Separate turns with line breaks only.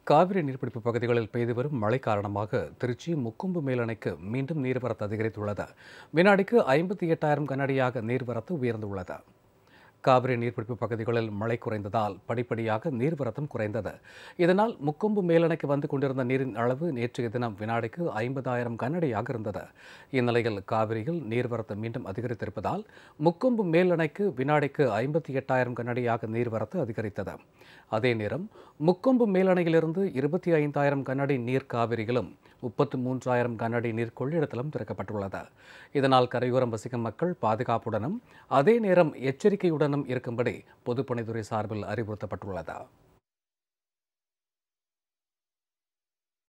காவிரி நீர்பிடிப்பு பகுதிகளில் பெய்து வரும் மழை காரணமாக திருச்சி முக்கொம்பு மேலணைக்கு மீண்டும் நீர்வரத்து அதிகரித்துள்ளது வினாடிக்கு ஐம்பத்தி எட்டாயிரம் கனஅடியாக நீர்வரத்து உயர்ந்துள்ளது காவிரி நீர்பிடிப்பு பகுதிகளில் மழை குறைந்ததால் படிப்படியாக நீர்வரத்தும் குறைந்தது இதனால் முக்கொம்பு மேலணைக்கு வந்து கொண்டிருந்த நீரின் அளவு நேற்றைய தினம் வினாடிக்கு ஐம்பதாயிரம் கனஅடியாக இருந்தது இந்நிலையில் காவிரியில் நீர்வரத்து மீண்டும் அதிகரித்திருப்பதால் முக்கொம்பு மேலணைக்கு வினாடிக்கு ஐம்பத்தி எட்டாயிரம் கனஅடியாக நீர்வரத்து அதிகரித்தது அதே நேரம் முக்கொம்பு மேலணையிலிருந்து இருபத்தி ஐந்தாயிரம் கனஅடி நீர் காவிரியிலும் முப்பத்து மூன்றாயிரம் கனஅடி நீர் கொள்ளிடத்திலும் திறக்கப்பட்டுள்ளது இதனால் கரையோரம் வசிக்கும் மக்கள் பாதுகாப்புடனும் அதே நேரம் எச்சரிக்கையுடனும் இருக்கும்படி பொதுப்பணித்துறை சார்பில் அறிவுறுத்தப்பட்டுள்ளது